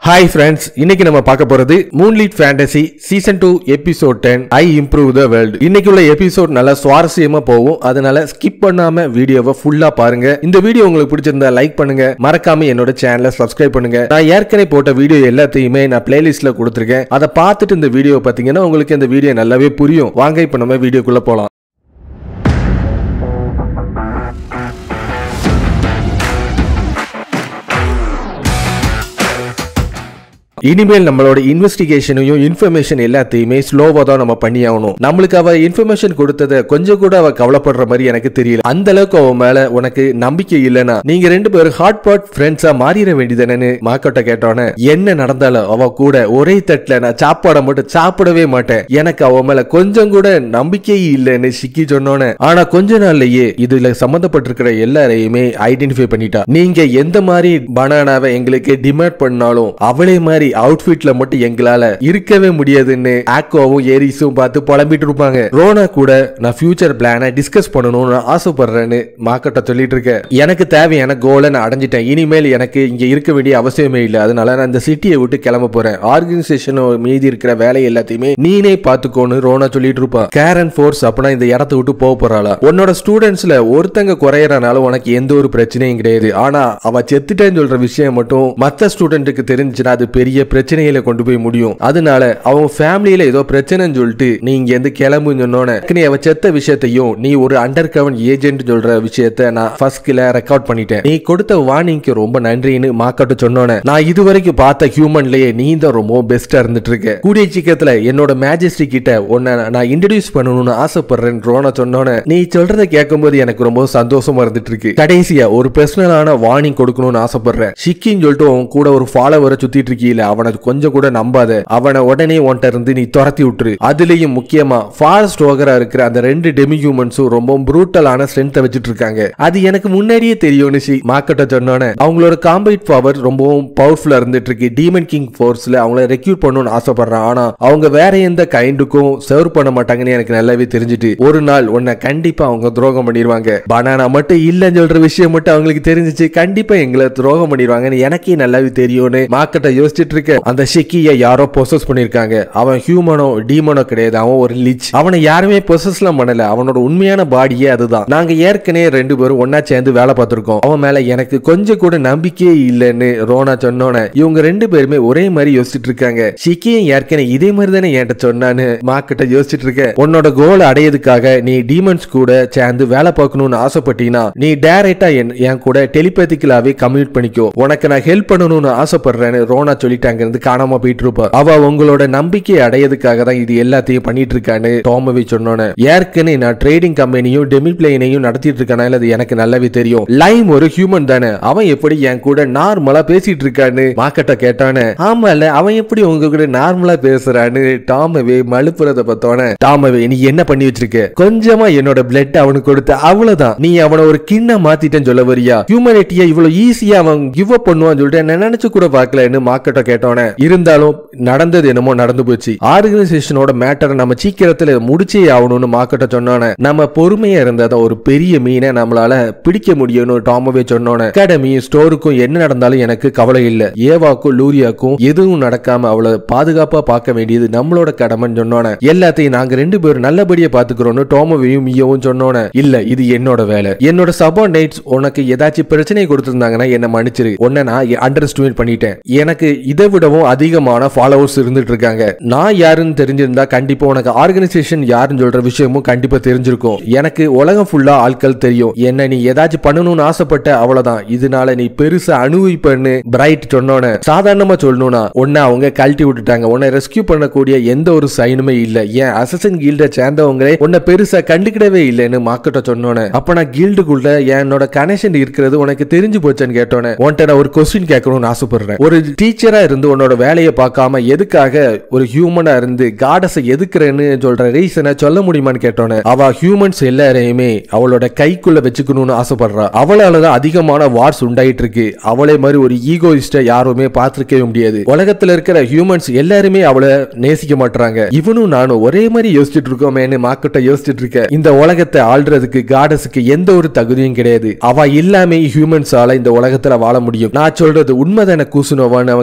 hi friends இன்னைக்கு நம்ம பார்க்க போறது moonlit fantasy season two episode ten I improve the world இன்னைக்கு உள்ள எபிசோட் நல்லா சுவாரஸ்யமா போகும் அதனால ஸ்கிப் பண்ணாம வீடியோவை ஃபுல்லா பாருங்க இந்த வீடியோ உங்களுக்கு பிடிச்சிருந்தா லைக் பண்ணுங்க மறக்காம என்னோட சேனலை சப்ஸ்கிரைப் பண்ணுங்க நான் ஏற்கனவே போட்ட வீடியோ எல்லாத்தையுமே நான் பிளேலிஸ்ட்ல கொடுத்துருக்கேன் அதை பார்த்துட்டு இந்த வீடியோ பார்த்தீங்கன்னா உங்களுக்கு இந்த வீடியோ நல்லாவே புரியும் வாங்க இப்போ நம்ம வீடியோக்குள்ள போலாம் இனிமேல் நம்மளோட இன்வெஸ்டிகேஷனையும் இன்ஃபர்மேஷன் எல்லாத்தையுமே ஸ்லோவா தான் நம்ம பண்ணி ஆகணும் நம்மளுக்கு அவ இன்ஃபர்மேஷன் கொடுத்தத கொஞ்சம் கூட அவ கவலைப்படுற மாதிரி எனக்கு தெரியல அந்த அளவுக்கு அவ மேல உனக்கு நம்பிக்கை இல்லைன்னா நீங்க ரெண்டு பேரும் ஹாட் பாட் ஃப்ரெண்ட்ஸா மாறிட வேண்டியதானு மாக்கட்ட கேட்டோன்னே என்ன நடந்தாலும் அவ கூட ஒரே தட்டுல நான் சாப்பாடை மட்டும் சாப்பிடவே மாட்டேன் எனக்கு அவ மேல கொஞ்சம் கூட நம்பிக்கை இல்லைன்னு சிக்கி சொன்னோன்னே ஆனா கொஞ்ச நாள்லயே இதுல சம்பந்தப்பட்டிருக்கிற எல்லாரையுமே ஐடென்டிஃபை பண்ணிட்டா நீங்க எந்த மாதிரி பனானாவை எங்களுக்கு டிமாண்ட் பண்ணாலும் அவளே மாதிரி அவுட்ஃபிட்ல மட்டும் எங்களால இருக்கவே முடியாதுன்னு ஆக்கோவும் ஏரிஸும் பார்த்து புலம்பிட்டு இருப்பாங்க ரோனா கூட நான் ஃபியூச்சர் பிளானை டிஸ்கஸ் பண்ணணும்னு ஆசைப்படுறேன்னு மார்க்கெட்ட சொல்லிட்டு இருக்கேன் எனக்கு தேவையான கோலை நான் அடைஞ்சிட்டேன் இனிமேல் எனக்கு இங்க இருக்க வேண்டிய அவசியமே இல்லை அதனால நான் இந்த சிட்டியை விட்டு கிளம்ப போறேன் ஆர்கனைசேஷன் மீதி இருக்கிற வேலை எல்லாத்தையுமே நீனே பாத்துக்கோன்னு ரோனா சொல்லிட்டு இருப்பா கேரன் ஃபோர்ஸ் அப்படின்னா இந்த இடத்த விட்டு போக போறாளா உன்னோட ஸ்டூடெண்ட்ஸ்ல ஒருத்தங்க குறையறனால உனக்கு எந்த ஒரு பிரச்சனையும் கிடையாது ஆனா அவ செத்துட்டேன்னு சொல்ற விஷயம் மட்டும் மத்த ஸ்டூடெண்ட்டுக்கு தெரிஞ்சுச்சுன்னா அது பெரிய பிரச்சனையில கொண்டு போய் முடியும் அதனால அவங்க ஃபேமிலியில ஏதோ பிரச்சனைன்னு சொல்லிட்டு நீ இங்க இருந்து கிளம்புன்னு சொன்னோன்னே நீ அவ செத்த விஷயத்தையும் நீ ஒரு அண்டர் கவன் ஏஜென்ட் சொல்ற விஷயத்த நான் ஃபர்ஸ்ட்ல ரெக்கார்ட் பண்ணிட்டேன் நீ கொடுத்த வார்னிங்க்கு ரொம்ப நன்றின்னு மாக்கட்டு சொன்னோன்னே நான் இது வரைக்கும் பார்த்த ஹியூமன்லயே நீ தான் ரொம்ப பெஸ்டா இருந்துட்டு இருக்க கூடிய சீக்கிரத்துல என்னோட மேஜஸ்ட்ரி கிட்ட உன்னை நான் இன்ட்ரடியூஸ் பண்ணணும்னு ஆசைப்படுறேன் ரோனா சொன்னோன்னே நீ சொல்றத கேட்கும்போது எனக்கு ரொம்ப சந்தோஷமா இருந்துட்டு இருக்கு கடைசியா ஒரு பர்சனலான வார்னிங் கொடுக்கணும்னு ஆசைப்படுறேன் ஷிக்கின்னு சொல்லிட்டு உன் கூட ஒரு ஃபாலோவரை சுத்திட்டு இருக்கீல அவனை கொஞ்சம் கூட நம்பாத அவனை உடனே உன்கிட்ட இருந்து நீ துரத்தி விட்டுரு அதுலயும் முக்கியமா ஃபாரஸ்ட் ஓகரா இருக்கிற அந்த ரெண்டு டெமி ஹியூமன்ஸும் ரொம்ப ப்ரூட்டலான ஸ்ட்ரென்த்தை வச்சுட்டு இருக்காங்க அது எனக்கு முன்னாடியே தெரியும்னு சி மார்க்கெட்ட சொன்னோன்னே அவங்களோட காம்பைட் பவர் ரொம்பவும் பவர்ஃபுல்லா இருந்துட்டு இருக்கு டீமன் கிங் ஃபோர்ஸ்ல அவங்கள ரெக்யூட் பண்ணணும்னு ஆசைப்படுறான் ஆனா அவங்க வேற எந்த கைண்டுக்கும் சர்வ் பண்ண மாட்டாங்கன்னு எனக்கு நல்லாவே தெரிஞ்சுட்டு ஒரு நாள் உன்னை கண்டிப்பா அவங்க துரோகம் பண்ணிடுவாங்க பனானா மட்டும் இல்லைன்னு சொல்ற விஷயம் மட்டும் அவங்களுக்கு தெரிஞ்சிச்சு கண்டிப்பா எங்களை துரோகம் பண்ணிடுவாங்கன்னு எனக்கே நல்லாவே தெரியும்னு மார்க்கெட்டை யோசிச்சுட்டு இருக்க அந்த ஷெக்கிய யாரோ பொசஸ் பண்ணிருக்காங்க அவன் ஹியூமனோ டீமனோ கிடையாது அவன் ஒரு லிச் அவனை யாருமே பொசஸ்லாம் பண்ணல அவனோட உண்மையான பாடியே அதுதான் நாங்க ஏற்கனவே ரெண்டு பேரும் ஒன்னா சேர்ந்து வேலை பார்த்திருக்கோம் அவன் மேல எனக்கு கொஞ்சம் கூட நம்பிக்கையே இல்லைன்னு ரோனா சொன்னோன்னே இவங்க ரெண்டு பேருமே ஒரே மாதிரி யோசிச்சுட்டு இருக்காங்க ஷிக்கியும் ஏற்கனவே இதே மாதிரி தானே என்கிட்ட சொன்னான்னு மார்க்கிட்ட யோசிச்சுட்டு இருக்க உன்னோட கோல் அடையதுக்காக நீ டீமன்ஸ் கூட சேர்ந்து வேலை பார்க்கணும்னு ஆசைப்பட்டீங்கன்னா நீ டைரக்டா என் கூட டெலிபேத்திக்கலாவே கம்யூட் பண்ணிக்கோ உனக்கு நான் ஹெல்ப் பண்ணணும்னு ஆசைப்படுறேன்னு ரோனா சொல்லிட்டாங்க இருந்து காணாம போயிட்டு இருப்பா அவ உங்களோட நம்பிக்கை அடையதுக்காக தான் இது எல்லாத்தையும் பண்ணிட்டு இருக்கான்னு டோமவி சொன்னோன்னு ஏற்கனவே நான் ட்ரேடிங் கம்பெனியும் டெமி பிளேனையும் நடத்திட்டு இருக்கானால அது எனக்கு நல்லாவே தெரியும் லைம் ஒரு ஹியூமன் தானே அவன் எப்படி என் கூட நார்மலா பேசிட்டு இருக்கான்னு மார்க்கெட்ட கேட்டானே ஆமா இல்ல அவன் எப்படி உங்க கூட நார்மலா பேசுறான்னு டாமவே மழுப்புறத பார்த்தோன்னே டாமவே நீ என்ன பண்ணி வச்சிருக்க கொஞ்சமா என்னோட பிளட் அவனுக்கு கொடுத்த அவ்வளவுதான் நீ அவனை ஒரு கிண்ண மாத்திட்டேன்னு சொல்ல வரியா ஹியூமனிட்டியை இவ்வளவு ஈஸியா அவன் கிவ் அப் பண்ணுவான்னு சொல்லிட்டு நான் நினைச்சு கூட பார்க்கலன்னு மார்க்கெட்ட கேட்டோன்னே இருந்தாலும் நடந்தது என்னமோ நடந்து போச்சு ஆர்கனைசேஷனோட மேட்டரை நம்ம சீக்கிரத்துல முடிச்சே ஆகணும்னு மார்க்கெட்ட சொன்னோன்னே நம்ம பொறுமையா இருந்தாதான் ஒரு பெரிய மீனை நம்மளால பிடிக்க முடியும்னு டாமவே சொன்னோன்னே அகாடமி ஸ்டோருக்கும் என்ன நடந்தாலும் எனக்கு கவலை இல்ல ஏவாக்கும் லூரியாக்கும் எதுவும் நடக்காம அவளை பாதுகாப்பா பார்க்க வேண்டியது நம்மளோட கடமைன்னு சொன்னோன்னே எல்லாத்தையும் நாங்க ரெண்டு பேரும் நல்லபடியா பாத்துக்கிறோம்னு டோமவையும் மியவும் சொன்னோன்னே இல்ல இது என்னோட வேலை என்னோட சபார்டினேட்ஸ் உனக்கு ஏதாச்சும் பிரச்சனை கொடுத்திருந்தாங்கன்னா என்ன மன்னிச்சிரு உன்னை நான் அண்டர் எஸ்டிமேட் பண்ணிட்டேன் எனக்கு இதை விடவும் அதிகமான ஃபாலோவர்ஸ் இருந்துட்டு இருக்காங்க நான் யாருன்னு தெரிஞ்சிருந்தா கண்டிப்பா உனக்கு ஆர்கனைசேஷன் யாருன்னு சொல்ற விஷயமும் கண்டிப்பா தெரிஞ்சிருக்கும் எனக்கு உலகம் ஃபுல்லா ஆட்கள் தெரியும் என்ன நீ ஏதாச்சும் பண்ணணும்னு ஆசைப்பட்ட அவ்வளவுதான் இதனால நீ பெருசா அனுபவிப்பன்னு பிரைட் சொன்னோன்னு சாதாரணமா சொல்லணும்னா உன்னை அவங்க கழட்டி விட்டுட்டாங்க உன்னை ரெஸ்கியூ பண்ணக்கூடிய எந்த ஒரு சைனுமே இல்ல ஏன் அசசன் கீல்ட சேர்ந்தவங்களே உன்னை பெருசா கண்டுக்கிடவே இல்லைன்னு மார்க்கெட்ட சொன்னோன்னே அப்ப நான் கீல்டுக்குள்ள என்னோட கனெக்ஷன் இருக்கிறது உனக்கு தெரிஞ்சு போச்சேன்னு கேட்டோன்னே உன்கிட்ட நான் ஒரு கொஸ்டின் கேட்கணும்னு ஆசைப்படுறேன் ஒரு டீச்சரா இருந்து உன்னோட வேலையை பார்க்காம எதுக்காக ஒரு ஹியூமனா இருந்து காடஸை எதுக்குறேன்னு சொல்ற ரீசனை சொல்ல முடியுமான்னு கேட்டோன்னே அவ ஹியூமன்ஸ் எல்லாரையுமே அவளோட கைக்குள்ள வச்சுக்கணும்னு ஆசைப்படுறா அவளாலதான் அதிகமான வார்ஸ் உண்டாயிட்டு இருக்கு அவளே மாதிரி ஒரு ஈகோயிஸ்ட யாருமே பார்த்திருக்கவே முடியாது உலகத்துல இருக்கிற ஹியூமன்ஸ் எல்லாருமே அவளை நேசிக்க மாட்டாங்க இவனும் நானும் ஒரே மாதிரி யோசிச்சுட்டு இருக்கோமேன்னு மார்க்கெட்டை யோசிச்சுட்டு இருக்க இந்த உலகத்தை ஆள்றதுக்கு காடஸுக்கு எந்த ஒரு தகுதியும் கிடையாது அவ இல்லாம ஹியூமன்ஸால இந்த உலகத்துல வாழ முடியும் நான் சொல்றது உண்மைதான கூசுனோவான்னு அவன் கேட்டோன்னே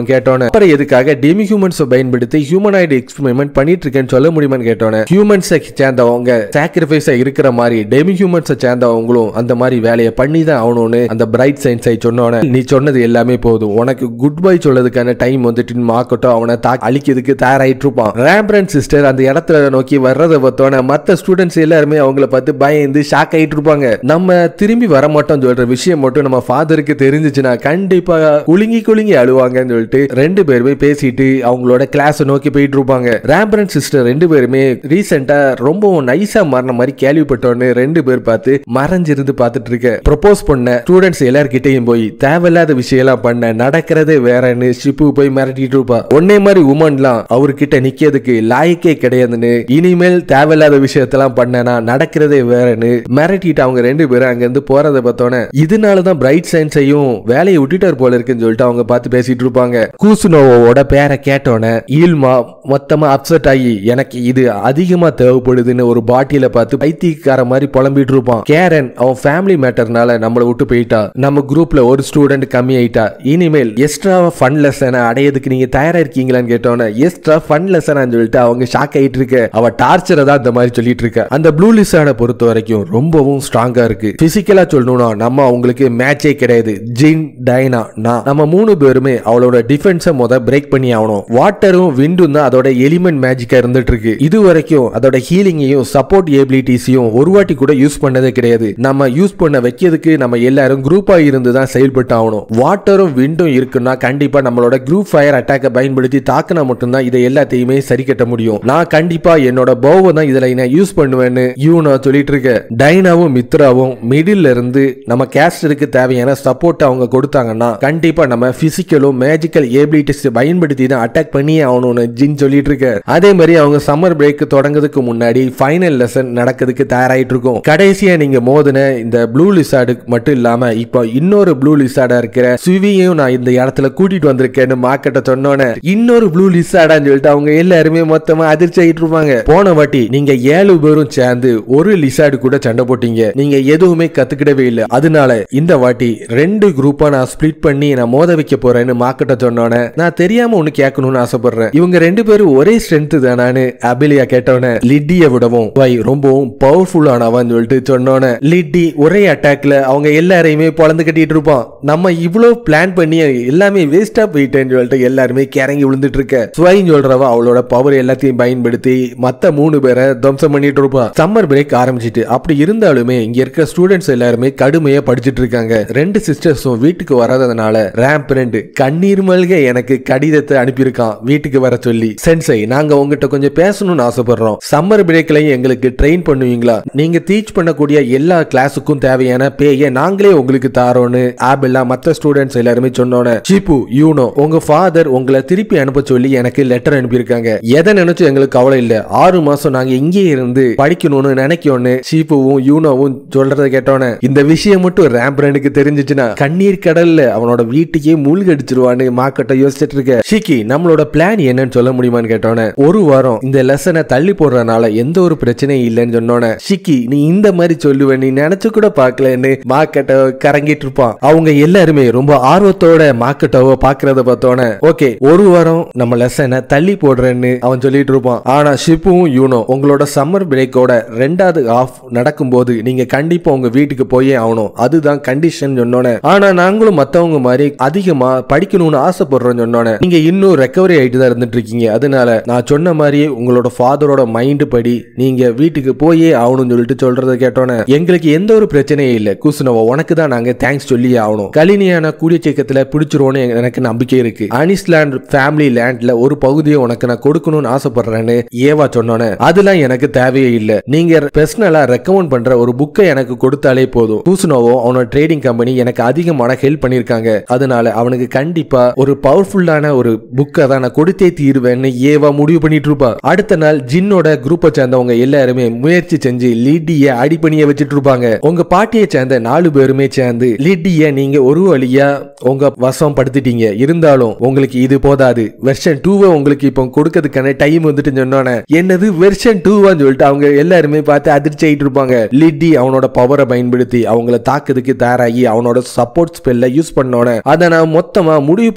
சொன்னோன்னே அப்புறம் எதுக்காக டெமி ஹியூமன்ஸை பயன்படுத்தி ஹியூமனாய்டு எக்ஸ்பெரிமெண்ட் பண்ணிட்டு இருக்கேன்னு சொல்ல முடியுமான்னு கேட்டோன்னே ஹியூமன்ஸை சேர்ந்தவங்க சாக்ரிஃபைஸா இருக்கிற மாதிரி டெமி ஹியூமன்ஸை சேர்ந்தவங்களும் அந்த மாதிரி வேலையை பண்ணி தான் ஆகணும்னு அந்த பிரைட் சயின்ஸை சொன்னோன்னே நீ சொன்னது எல்லாமே போதும் உனக்கு குட் பை சொல்லதுக்கான டைம் வந்துட்டு மாக்கட்டும் அவனை தா அழிக்கிறதுக்கு தயாராயிட்டு இருப்பான் ரேம்பரன் சிஸ்டர் அந்த இடத்துல நோக்கி வர்றதை பார்த்தோன்னே மற்ற ஸ்டூடெண்ட்ஸ் எல்லாருமே அவங்கள பார்த்து பயந்து ஷாக் ஆயிட்டு இருப்பாங்க நம்ம திரும்பி வர மாட்டோம் சொல்ற விஷயம் மட்டும் நம்ம ஃபாதருக்கு தெரிஞ்சுச்சுன்னா கண்டிப்பா குலுங்கி குலுங்கி அழுவாங்கன்னு சொல்லிட்டு ரெண்டு பேருமே பேசிட்டு அவங்களோட கிளாஸ் நோக்கி போயிட்டு இருப்பாங்க ரேம்பரன் சிஸ்டர் ரெண்டு பேருமே ரீசெண்டா ரொம்பவும் நைஸா மாறின மாதிரி கேள்விப்பட்டோன்னு ரெண்டு பேர் பார்த்து மறைஞ்சிருந்து பார்த்துட்டு இருக்க ப்ரொபோஸ் பண்ண ஸ்டூடெண்ட்ஸ் எல்லார்கிட்டயும் போய் தேவையில்லாத விஷயம் எல்லாம் பண்ண நடக்கிறதே வேறன்னு ஷிப்பு போய் மிரட்டிட்டு இருப்பா ஒன்னே மாதிரி உமன்லாம் அவர்கிட்ட நிக்கிறதுக்கு லாய்க்கே கிடையாதுன்னு இனிமேல் தேவையில்லாத விஷயத்தெல்லாம் பண்ணனா நடக்கிறதே வேறன்னு மிரட்டிட்டு அவங்க ரெண்டு பேரும் அங்க இருந்து போறத பார்த்தோன்னே இதனாலதான் பிரைட் சயின்ஸையும் வேலையை விட்டுட்டார் போல இருக்குன்னு சொல்லிட்டு அவங்க பார்த்து பேசிட்டு இருப்பாங்க கூசுனோவோட பேரை கேட்டோன்னே ஈல்மா மொத்தமா அப்செட் ஆகி எனக்கு இது அதிகமா தேவைப்படுதுன்னு ஒரு பாட்டில பார்த்து பைத்தியக்கார மாதிரி புலம்பிட்டு இருப்பான் கேரன் அவன் ஃபேமிலி மேட்டர்னால நம்மளை விட்டு போயிட்டா நம்ம குரூப்ல ஒரு ஸ்டூடெண்ட் கம்மி ஆயிட்டா இனிமேல் எக்ஸ்ட்ரா ஃபன் லெசனை அடையதுக்கு நீங்க தயாரா இருக்கீங்களான்னு கேட்டோன்னே எக்ஸ்ட்ரா ஃபன் லெசனான்னு சொல்லிட்டு அவங்க ஷாக் ஆயிட்டு இருக்க அவ டார்ச்சரை தான் இந்த மாதிரி சொல்லிட்டு இருக்க அந்த ப்ளூ லிசானை பொறுத்த வரைக்கும் ரொம்பவும் ஸ்ட்ராங்கா இருக்கு பிசிக்கலா சொல்லணும்னா நம்ம அவங்களுக்கு மேட்சே கிடையாது ஜின் டைனா நான் நம்ம மூணு பேருமே அவளோட டிஃபென்ஸை முத பிரேக் பண்ணி ஆகணும் வாட்டரும் விண்டும் தான் அதோட எலிமெண்ட் மேஜிக்கா இருந்துட்டு இருக்கு இது வரைக்கும் அதோட ஹீலிங்கையும் சப்போர்ட் ஏபிலிட்டிஸையும் ஒரு வாட்டி கூட யூஸ் பண்ணதே கிடையாது நம்ம யூஸ் பண்ண வைக்கிறதுக்கு நம்ம எல்லாரும் குரூப்பா இருந்து தான் செயல்பட்டு ஆகணும் வாட்டரும் விண்டும் இருக்குன்னா கண்டிப்பா நம்மளோட குரூப் ஃபயர் அட்டாக்கை பயன்படுத்தி தாக்குனா மட்டும்தான் இதை எல்லாத்தையுமே சரி கட்ட முடியும் நான் கண்டிப்பா என்னோட போவை தான் இதுல நான் யூஸ் பண்ணுவேன்னு யூனா சொல்லிட்டு இருக்க டைனாவும் மித்ராவும் மிடில் இருந்து நம்ம கேஸ்டருக்கு தேவையான சப்போர்ட் அவங்க கொடுத்தாங்கன்னா கண்டிப்பா நம்ம பிசிக்கலும் மேஜிக்கல் ஏபிலிட்டிஸ் பயன்படுத்தி தான் அட்டாக் பண்ணியே ஆகணும்னு ஜின் சொல்லிட்டு இருக்க அதே மாதிரி அவங்க சம்மர் பிரேக் தொடங்குறதுக்கு முன்னாடி ஃபைனல் லெசன் நடக்கிறதுக்கு தயாராயிட்டு இருக்கும் கடைசியா நீங்க மோதின இந்த ப்ளூ லிசார்டு மட்டும் இல்லாம இப்போ இன்னொரு ப்ளூ லிசார்டா இருக்கிற சுவியையும் நான் இந்த இடத்துல கூட்டிட்டு வந்திருக்கேன்னு மார்க்கெட்ட சொன்னோன்னே இன்னொரு ப்ளூ லிசார்டான்னு சொல்லிட்டு அவங்க எல்லாருமே மொத்தமா அதிர்ச்சி ஆயிட்டு இருப்பாங்க போன வாட்டி நீங்க ஏழு பேரும் சேர்ந்து ஒரு லிசார்டு கூட சண்டை போட்டீங்க நீங்க எதுவுமே கத்துக்கிடவே இல்லை அதனால இந்த வாட்டி ரெண்டு குரூப்பா நான் ஸ்பிளிட் பண்ணி நான் மோத வைக்க போறேன்னு மார்க்கெட்ட சொன்னோன்னே நான் தெரியாம ஒன்னு கேட்கணும்னு ஆசைப்படுறேன் இவங்க ரெண்டு பேரும் ஒரே ஸ்ட்ரென்த் தானான்னு அபிலியா கேட்டோன்னே லிட்டிய விடவும் வை ரொம்பவும் பவர்ஃபுல்லானவன் சொல்லிட்டு சொன்னோன்னே லிட்டி ஒரே அட்டாக்ல அவங்க எல்லாரையுமே பொழந்து கட்டிட்டு இருப்பான் நம்ம இவ்வளவு பிளான் பண்ணி எல்லாமே வேஸ்டா போயிட்டேன்னு சொல்லிட்டு எல்லாருமே கிறங்கி விழுந்துட்டு இருக்க ஸ்வைன் சொல்றவ அவளோட பவர் எல்லாத்தையும் பயன்படுத்தி மத்த மூணு பேரை துவம்சம் பண்ணிட்டு இருப்பா சம்மர் பிரேக் ஆரம்பிச்சிட்டு அப்படி இருந்தாலுமே இங்க இருக்க ஸ்டூடெண்ட்ஸ் எல்லாருமே கடுமையா படிச்சிட்டு இருக்காங்க ரெண்டு சிஸ்டர்ஸும் வீட்டுக்கு வராததுனால ரேம்ப் ரெண்டு கண்ணீர் மல்க எனக்கு கடிதத்தை அனுப்பியிருக்கான் வீட்டுக்கு வர சொல்லி சென்சை நாங்க உங்ககிட்ட கொஞ்சம் பேசணும்னு ஆசைப்படுறோம் சம்மர் பிரேக்லயும் எங்களுக்கு ட்ரெயின் பண்ணுவீங்களா நீங்க டீச் பண்ணக்கூடிய எல்லா கிளாஸுக்கும் தேவையான பேய நாங்களே உங்களுக்கு தாரோன்னு ஆபிளா மத்த ஸ்டூடெண்ட்ஸ் எல்லாருமே சொன்னோன்னே சீப்பு யூனோ உங்க ஃபாதர் உங்களை திருப்பி அனுப்ப சொல்லி எனக்கு லெட்டர் அனுப்பியிருக்காங்க எதை நினைச்சு எங்களுக்கு கவலை இல்ல ஆறு மாசம் நாங்க இங்கே இருந்து படிக்கணும்னு நினைக்கணும்னு சீப்புவும் யூனோவும் சொல்றத கேட்டோன்னே இந்த விஷயம் மட்டும் ரேம்பிரனுக்கு தெரிஞ்சிச்சுன்னா கண்ணீர் கடல்ல அவனோட வீட்டுக்கே மூழ்கடிச்சிருவான்னு மார்க்கெட்டை யோசிச்சுட்டு இருக்க ஷிக்கி நம்மளோட பிளான் என்னன்னு சொல்ல முடியுமான்னு கேட்டோன்னே ஒரு வாரம் இந்த லெசனை தள்ளி போடுறதுனால எந்த ஒரு பிரச்சனையும் இல்லைன்னு சொன்னோன்னே ஷிக்கி நீ இந்த மாதிரி சொல்லுவ நீ நினைச்சு கூட பார்க்கலன்னு மார்க்கெட்டை கறங்கிட்டு இருப்பான் அவங்க எல்லாருமே ரொம்ப ஆர்வத்தோட மார்க்கெட்டவை பாக்குறத பார்த்தோன்னே ஓகே ஒரு வாரம் நம்ம லெசனை தள்ளி போடுறேன்னு அவன் சொல்லிட்டு இருப்பான் ஆனா ஷிப்பும் யூனோ உங்களோட சம்மர் பிரேக்கோட ரெண்டாவது ஆஃப் நடக்கும்போது நீங்க கண்டிப்பா உங்க வீட்டுக்கு போயே ஆகணும் அதுதான் கண்டிஷன் சொன்னோன்னே ஆனா நாங்களும் மத்தவங்க மாதிரி அதிகமா படிக்கணும்னு ஆசைப்படுறோம் சொன்னோன்னே நீங்க இன்னும் ரெக்கவரி ஆயிட்டு தான் இருந்துட்டு இருக்கீங்க அதனால நான் சொன்ன மாதிரியே உங்களோட ஃபாதரோட மைண்ட் படி நீங்க வீட்டுக்கு போயே ஆகணும்னு சொல்லிட்டு சொல்றத கேட்டோன்னே எங்களுக்கு எந்த ஒரு பிரச்சனையும் இல்லை குசுனவோ உனக்கு தான் நாங்க தேங்க்ஸ் சொல்லியே ஆகணும் கலினியான கூடிய சீக்கிரத்துல பிடிச்சிருவோன்னு எனக்கு நம்பிக்கை இருக்கு அனிஸ்லாண்ட் ஃபேமிலி லேண்ட்ல ஒரு பகுதியை உனக்கு நான் கொடுக்கணும்னு ஆசைப்படுறேன்னு ஏவா சொன்னோன்னே அதெல்லாம் எனக்கு தேவையே இல்லை நீங்க பர்சனலா ரெக்கமெண்ட் பண்ற ஒரு புக்கை எனக்கு கொடுத்தாலே போதும் கூசுனோவோ அவனோட ட்ரேடிங் கம்பெனி எனக்கு அதிகமான ஹெல்ப் பண்ணிருக்காங்க அதனால அவனுக்கு கண்டிப்பா ஒரு பவர்ஃபுல்லான ஒரு புக்கை தான் நான் கொடுத்தே தீருவேன்னு ஏவா முடிவு பண்ணிட்டு இருப்பா அடுத்த நாள் ஜின்னோட குரூப்பை சேர்ந்தவங்க எல்லாருமே முயற்சி செஞ்சு லிட்டிய அடிப்பணிய வச்சுட்டு இருப்பாங்க உங்க பாட்டியை சேர்ந்த நாலு பேருமே சேர்ந்து லிட்டிய நீங்க ஒரு வழியா உங்க வசம் படுத்திட்டீங்க இருந்தாலும் உங்களுக்கு இது போதாது வெர்ஷன் டூவை உங்களுக்கு இப்போ கொடுக்கறதுக்கான டைம் வந்துட்டு சொன்னோன்னே என்னது வெர்ஷன் டூவான்னு சொல்லிட்டு அவங்க எல்லாருமே பார்த்து அதிர்ச்சி ஆயிட்டு இருப்பாங்க லிட்டி அவனோட பவரை பயன்படுத்தி அவங்கள தாக்குறதுக்கு தயாராகி அவனோட சப்போர்ட் ஸ்பெல்ல யூஸ் பண்ணோன்னே அதை நான் மொத்தமா முடிவு பெற விடவே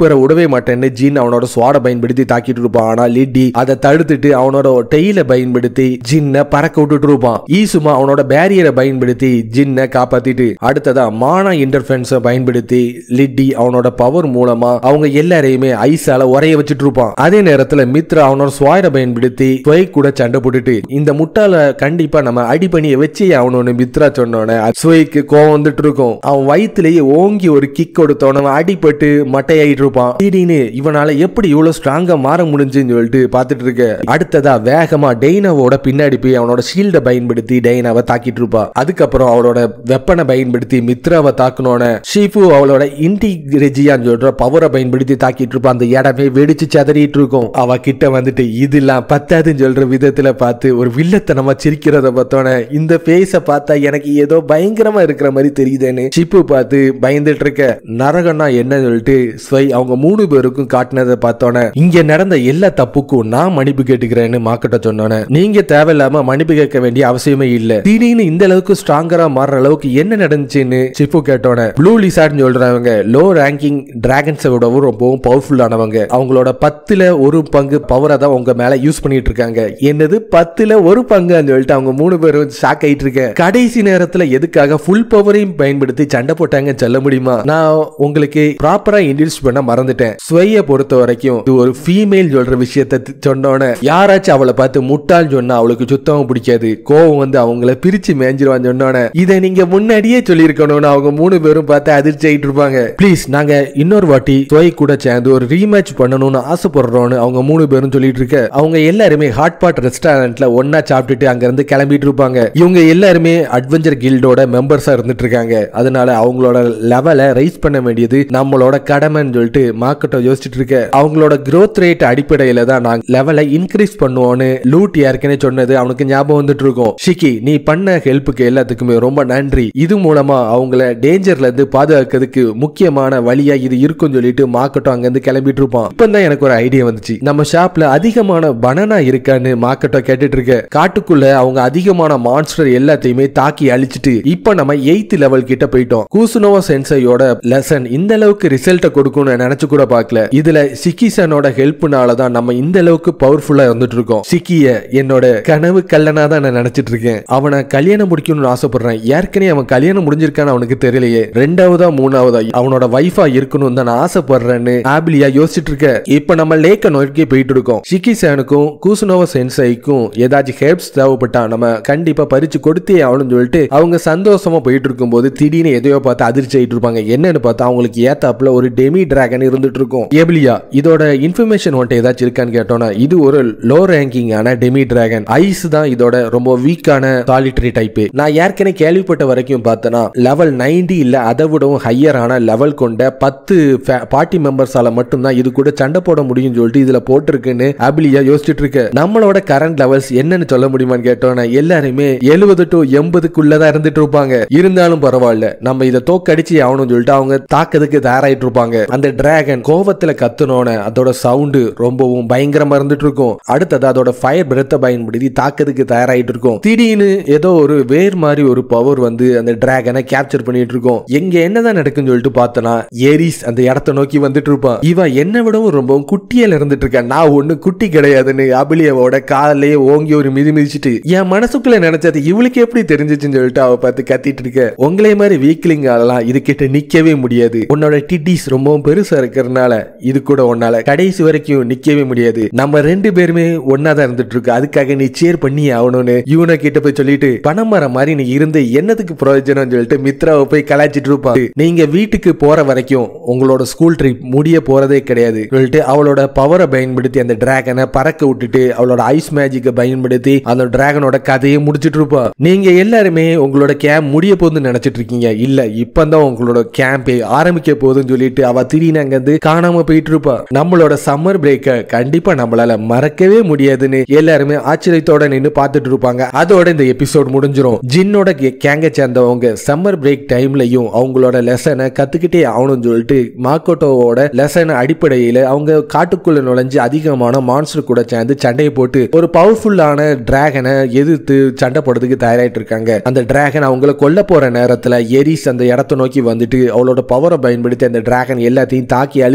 மாட்டேன்னு ஜின் அவனோட ஸ்வாட பயன்படுத்தி தாக்கிட்டு இருப்பான் ஆனா லிட்டி அதை தடுத்துட்டு அவனோட டெய்ல பயன்படுத்தி ஜின்னை பறக்க விட்டுட்டு இருப்பான் ஈசுமா அவனோட பேரியரை பயன்படுத்தி ஜின்னை காப்பாத்திட்டு அடுத்ததா மானா இன்டர்ஃபென்ஸை பயன்படுத்தி லிட்டி அவனோட பவர் மூலமா அவங்க எல்லாரையுமே ஐஸால உரைய வச்சுட்டு இருப்பான் அதே நேரத்துல மித்ரா அவனோட ஸ்வாட பயன்படுத்தி ஸ்வை கூட சண்டை போட்டுட்டு இந்த முட்டால கண்டிப்பா நம்ம அடிப்பணியை வச்சே அவனோன்னு மித்ரா சொன்னோன்னே ஸ்வைக்கு கோவம் வந்துட்டு இருக்கும் அவன் வயிற்றுலயே ஓங்கி ஒரு கிக் கொடுத்தவன அவன் அடிபட்டு மட்டையாயிட்டு இருப்பான் திடீர்னு இவனால எப்படி இவ்வளவு ஸ்ட்ராங்கா மாற முடிஞ்சுன்னு சொல்லிட்டு பார்த்துட்டு இருக்க அடுத்ததா வேகமா டெய்னாவோட பின்னாடி போய் அவனோட ஷீல்டை பயன்படுத்தி டெய்னாவை தாக்கிட்டு இருப்பா அதுக்கப்புறம் அவளோட வெப்பனை பயன்படுத்தி மித்ராவை தாக்குனோன ஷீஃபு அவளோட இன்டிகிரெஜியான்னு சொல்ற பவரை பயன்படுத்தி தாக்கிட்டு இருப்பா அந்த இடமே வெடிச்சு சதறிட்டு இருக்கும் அவ கிட்ட வந்துட்டு இதெல்லாம் பத்தாதுன்னு சொல்ற விதத்துல பார்த்து ஒரு வில்லத்தனமா சிரிக்கிறத பார்த்தோன்னே இந்த ஃபேஸ பார்த்தா எனக்கு ஏதோ பயங்கரமா இருக்கிற மாதிரி தெரியுதுன்னு ஷிப்பு பார்த்து பயந்துட்டு இருக்க நரகம்னா என்ன சொல்லிட்டு ஸ்வை அவங்க மூணு பேருக்கும் காட்டினதை பார்த்தோன்னே இங்க நடந்த எல்லா தப்புக்கும் நான் மன்னிப்பு கேட்டுக்கிறேன்னு மாக்கிட்ட சொன்னோன்னே நீங்க தேவையில்லாம மன்னிப்பு கேட்க வேண்டிய அவசியமே இல்ல திடீர்னு இந்த அளவுக்கு ஸ்ட்ராங்கரா மாறுற அளவுக்கு என்ன நடந்துச்சுன்னு ஷிப்பு கேட்டோன்னே ப்ளூ லிசார்ட்னு சொல்றவங்க லோ ரேங்கிங் டிராகன்ஸை விடவும் ரொம்பவும் பவர்ஃபுல்லானவங்க அவங்களோட பத்துல ஒரு பங்கு பவரை தான் உங்க மேல யூஸ் பண்ணிட்டு இருக்காங்க என்னது பத்துல ஒரு பங்குன்னு சொல்லிட்டு அவங்க மூணு பேரும் ஷாக் ஆயிட்டு இருக்க கடைசி நேரத்துல எதுக்காக ஃபுல் பவரையும் பயன்படுத்தி சண்டை போட்டாங்க சொல்ல முடியுமா நான் உங்களுக்கு ப்ராப்பரா இன்ட்ரடியூஸ் பண்ண மறந்துட்டேன் ஸ்வைய பொறுத்த வரைக்கும் இது ஒரு ஃபீமேல் சொல்ற விஷயத்த தி- சொன்னோன்னே யாராச்சும் அவளை பார்த்து முட்டாள் சொன்னா அவளுக்கு சுத்தமும் பிடிக்காது கோவம் வந்து அவங்கள பிரிச்சு மேய்ஞ்சிருவான்னு சொன்னோன்னே இதை நீங்க முன்னாடியே சொல்லியிருக்கணும்னு அவங்க மூணு பேரும் பார்த்து அதிர்ச்சி ஆயிட்டு இருப்பாங்க ப்ளீஸ் நாங்க இன்னொரு வாட்டி ஸ்வை கூட சேர்ந்து ஒரு ரீமேட்ச் பண்ணணும்னு ஆசைப்படுறோம்னு அவங்க மூணு பேரும் சொல்லிட்டு இருக்க அவங்க எல்லாருமே ஹாட் பாட் ரெஸ்டாரண்ட்ல ஒன்னா சாப்பிட்டுட்டு அங்க இருந்து கிளம்பிட்டு இருப்பாங்க இவங்க எல்லாருமே அட்வென்ச்சர் கில்டோட மெம்பர்ஸா இருந்துட்டு இருக்காங்க அதனால அவங்களோட லெவலை ரைஸ் பண்ண வேண்டியது நம்மளோட கடமைன்னு சொல்லிட்டு மார்க்கெட்டை யோசிச்சுட்டு இருக்க அவங்களோட growth ரேட் அடிப்படையில தான் நாங்க லெவலை இன்க்ரீஸ் பண்ணுவோம்னு லூட் ஏற்கனவே சொன்னது அவனுக்கு ஞாபகம் வந்துட்டு இருக்கும் ஷிக்கி நீ பண்ண ஹெல்ப்புக்கு எல்லாத்துக்குமே ரொம்ப நன்றி இது மூலமா அவங்கள டேஞ்சர்ல இருந்து பாதுகாக்கிறதுக்கு முக்கியமான வழியா இது இருக்கும்னு சொல்லிட்டு மார்க்கெட்டும் அங்க இருந்து கிளம்பிட்டு இருப்பான் இப்போ தான் எனக்கு ஒரு ஐடியா வந்துச்சு நம்ம ஷாப்ல அதிகமான பனானா இருக்கான்னு மார்க்கெட்டை கேட்டுட்டு இருக்க காட்டுக்குள்ள அவங்க அதிகமான மான்ஸ்டர் எல்லாத்தையுமே தாக்கி அழிச்சிட்டு இப்போ நம்ம எயித் லெவல் கிட்ட போயிட்டோம் கூசுனோவா சென்சையோட லெசன் இந்த அளவுக்கு ரிசல்ட்டை கொடுக்கும்னு நினைச்சு கூட பார்க்கல இதுல சிக்கிசனோட ஹெல்ப்னால தான் நம்ம இந்த அளவுக்கு பவர்ஃபுல்லா இருந்துட்டு இருக்கோம் சிக்கிய என்னோட கனவு கல்லனா தான் நான் நினைச்சிட்டு இருக்கேன் அவனை கல்யாணம் முடிக்கணும்னு ஆசைப்படுறேன் ஏற்கனவே அவன் கல்யாணம் முடிஞ்சிருக்கான்னு அவனுக்கு தெரியலையே ரெண்டாவதா மூணாவதா அவனோட வைஃபா இருக்கணும் தான் நான் ஆசைப்படுறேன்னு ஆபிலியா யோசிச்சுட்டு இருக்க இப்ப நம்ம லேக்க நோக்கி போயிட்டு இருக்கோம் ஷிகிசானுக்கும் கூசுனோவா சென்சைக்கும் ஏதாச்சும் ஹெல்ப்ஸ் தேவைப்பட்டா நம்ம கண்டிப்பா பறிச்சு கொடுத்தே ஆகணும்னு சொல்லிட்டு அவங்க சந்தோஷமா போயிட்டு இருக்கும்போது திடீர்னு எதையோ பார்த்து அதிர்ச்சி ஆயிட்டு இருப்பாங்க என்னன்னு பார்த்தா அவங்களுக்கு ஏத்தாப்புல ஒரு டெமி டிராகன் இருந்துட்டு இருக்கும் எபிலியா இதோட இன்ஃபர்மேஷன் வந்துட்டு ஏதாச்சும் இருக்கான்னு கேட்டோம்னா இது ஒரு லோ ரேங்கிங்கான டெமி டிராகன் ஐஸ் தான் இதோட ரொம்ப வீக்கான சாலிட்டரி டைப் நான் ஏற்கனவே கேள்விப்பட்ட வரைக்கும் பார்த்தேன்னா லெவல் 90 இல்ல அதை விடவும் ஹையரான லெவல் கொண்ட பத்து பார்ட்டி மெம்பர்ஸால மட்டும்தான் இது கூட சண்டை போட முடியும்னு சொல்லிட்டு இதுல போட்டிருக்குன்னு அபிலியா யோசிச்சுட்டு இருக்கு நம்மளோட கரண்ட் லெவல்ஸ் என்னன்னு சொல்ல முடியுமான்னு கேட்டோம்னா எல்லாருமே எழுபது டு எண்பதுக்குள்ளதான் இருந்துட்டு இருப்பாங்க இருந்தாலும் பரவாயில்ல நம்ம இதை தோக்கடிச்சு ஆகணும்னு சொல்லிட்டு அவங்க தாக்குறதுக்கு தயாராயிட்டு இருப்பாங்க அந்த டிராகன் கோவத்துல கத்துனோன அதோட சவுண்டு ரொம்பவும் பயங்கரமா இருந்துட்டு இருக்கும் அடுத்தது அதோட ஃபயர் பிரத்தை பயன்படுத்தி தாக்குறதுக்கு தயாராயிட்டு இருக்கும் திடீர்னு ஏதோ ஒரு வேர் மாதிரி ஒரு பவர் வந்து அந்த டிராகனை கேப்சர் பண்ணிட்டு இருக்கும் எங்க என்னதான் நடக்குன்னு சொல்லிட்டு பார்த்தனா ஏரிஸ் அந்த இடத்த நோக்கி வந்துட்டு இருப்பான் இவன் என்ன விடவும் ரொம்பவும் குட்டியில இருந்துட்டு இருக்கான் நான் ஒண்ணு குட்டி கிடையாதுன்னு அபிலியாவோட காலையே ஓங்கி ஒரு மிதி மிதிச்சிட்டு என் மனசுக்குள்ள நினைச்சது இவளுக்கு எப்படி தெரிஞ்சிச்சுன்னு சொல்லிட்டு அவ பார்த்து கத்திட்டு இருக்க உங்களே மாதிரி வீக்லிங் ஆளலாம் இது கிட்ட நிக்கவே முடியாது உன்னோட டிட்டிஸ் ரொம்பவும் பெருசா இருக்கிறதுனால இது கூட உன்னால கடைசி வரைக்கும் நிக்கவே முடியாது நம்ம ரெண்டு பேருமே ஒன்னா தான் இருந்துட்டு இருக்கு அதுக்காக நீ சேர் பண்ணி ஆகணும்னு இவனை கிட்ட போய் சொல்லிட்டு பணமரம் மாதிரி நீ இருந்து என்னத்துக்கு பிரயோஜனம் சொல்லிட்டு மித்ராவை போய் கலாய்ச்சிட்டு இருப்பான் நீங்க வீட்டுக்கு போற வரைக்கும் உங்களோட ஸ்கூல் ட்ரிப் முடிய போறதே கிடையாது சொல்லிட்டு அவளோட பவரை பயன்படுத்தி அந்த டிராகனை பறக்க விட்டுட்டு அவளோட ஐஸ் மேஜிக்கை பயன்படுத்தி அந்த டிராகனோட கதையை முடிச்சிட்டு இருப்பா நீங்க எல்லாருமே உங்களோட கேம்ப் முடிய போகுதுன்னு நினைச்சிட்டு இருக்கீங்க இல்ல இப்பதான் உங்களோட கேம்பே ஆரம்பிக்க போகுதுன்னு சொல்லிட்டு அவ திடீர்னு அங்க இருந்து காணாம போயிட்டு இருப்பா நம்மளோட சம்மர் பிரேக்க கண்டிப்பா நம்மளால மறக்கவே முடியாதுன்னு எல்லாருமே ஆச்சரியத்தோட நின்னு பார்த்துட்டு இருப்பாங்க அதோட இந்த எபிசோட் முடிஞ்சிரும் ஜின்னோட கே- கேங்க சேர்ந்தவங்க சம்மர் பிரேக் டைம்லயும் அவங்களோட லெசனை கத்துக்கிட்டே ஆகணும்னு சொல்லிட்டு மாக்கோட்டோவோட லெசன் அடிப்படையில அவங்க காட்டுக்குள்ள நுழைஞ்சு அதிகமான மான்ஸ்டர் கூட சேர்ந்து சண்டையை போட்டு ஒரு பவர்ஃபுல்லான டிராகனை எதிர்த்து சண்டை போடுறதுக்கு தயாராயிட்டு இருக்காங்க அந்த டிராகன் அவங்கள கொல்ல போற நேரத்துல எரிஸ் அந்த இடத்த நோக்கி வந்துட்டு அவளோட பவரை பயன்படுத்தி அந்த டிராகன் எல்லாத்தையும் தாக்கி அழிச்சு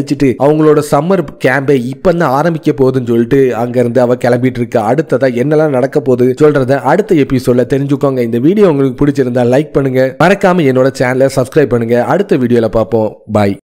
கழிச்சிட்டு அவங்களோட சம்மர் கேம்பை இப்ப தான் ஆரம்பிக்க போகுதுன்னு சொல்லிட்டு அங்க இருந்து அவ கிளம்பிட்டு இருக்கா அடுத்ததா என்னெல்லாம் நடக்க போகுது சொல்றத அடுத்த எபிசோட்ல தெரிஞ்சுக்கோங்க இந்த வீடியோ உங்களுக்கு பிடிச்சிருந்தா லைக் பண்ணுங்க மறக்காம என்னோட சேனலை சப்ஸ்கிரைப் பண்ணுங்க அடுத்த வீடியோல பார்ப்போம் பாய்